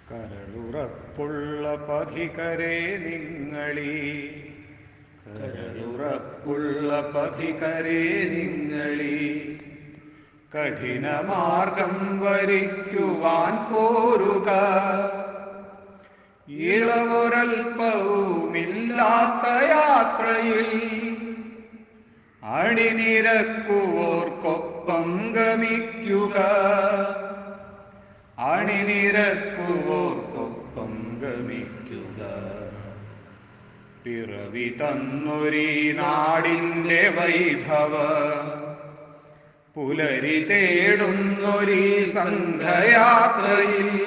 കരളുറപ്പുള്ള പഥികരെ നിങ്ങളീ കരളുറപ്പുള്ള പഥികരെ നിങ്ങളീ കഠിനമാർഗം വരിക്കുവാൻ പോരുക ഇളവൊരൽപ്പവുമില്ലാത്ത യാത്രയിൽ അണിനിരക്കുവോർക്കൊപ്പം ഗമിക്കുക അണിനിരക്കുവോർക്കൊപ്പം ഗമിക്കുക പിറവി തന്നൊരീ നാടിൻ്റെ വൈഭവ പുലരി തേടുന്നൊരീ സംഘയാത്രയിൽ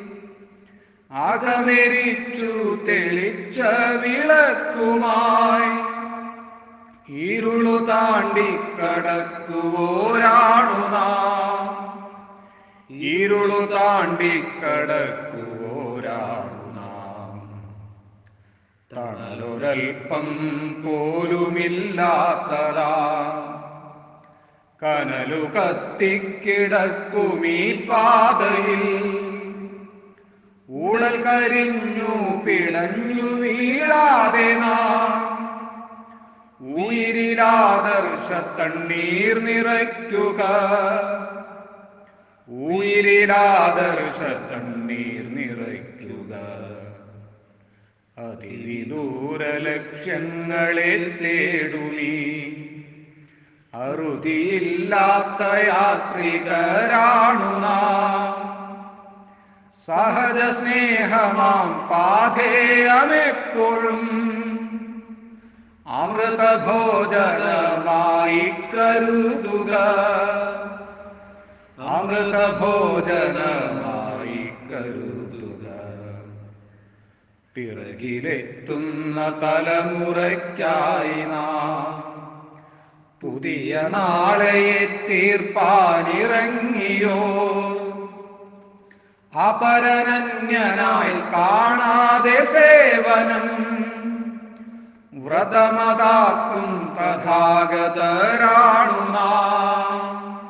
അകമെരിച്ചു തെളിച്ച വിളക്കുമായി ഇരുളു താണ്ടി കടക്കുവോരാണു നാം ഇരുളു താണ്ടി കടക്കുവോരാണു നാം തണലൊരൽപ്പം പോലുമില്ലാത്തതാ കനലു കത്തിക്കിടക്കുമീ പാതയിൽ ഊടൽ കരിഞ്ഞു പിളഞ്ഞു വീഴാതെ നാം ഉയിരിലാദർശ തണ്ണീർ നിറയ്ക്കുക ഉയിരിലാദർശ തണ്ണീർ നിറയ്ക്കുക അതിവിദൂര ലക്ഷ്യങ്ങളെ തേടുമീ അറുതിയില്ലാത്ത യാത്രികരാണു നാം സഹജ സ്നേഹമാം പാധേയമെപ്പോഴും അമൃതഭോജനമായി കരുതുക അമൃതഭോജനമായി കരുതുക പിറകിലെത്തുന്ന തലമുറയ്ക്കായി നാം പുതിയ നാളെയെ തീർപ്പാനിറങ്ങിയോ അപരനന്യനായി കാണാതെ സേവനം വ്രതമതാക്കും തഥാഗതരാണു നാം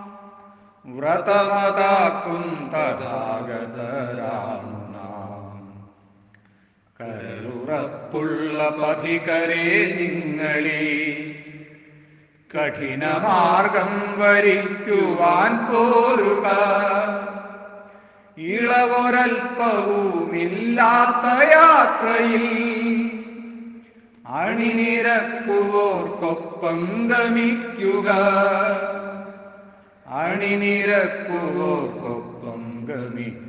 വ്രതമതാക്കും തഥാഗതരാണു നാം കരളുറപ്പുള്ള പഥികരെ നിങ്ങളീ കഠിനമാർഗം വരിക്കുവാൻ പോരുക ഇളവൊരൽപ്പവുമില്ലാത്ത യാത്രയിൽ അണിനിരക്കുവോർക്കൊപ്പം ഗമിക്കുക അണിനിരക്കുവോർക്കൊപ്പം ഗമിക്കുക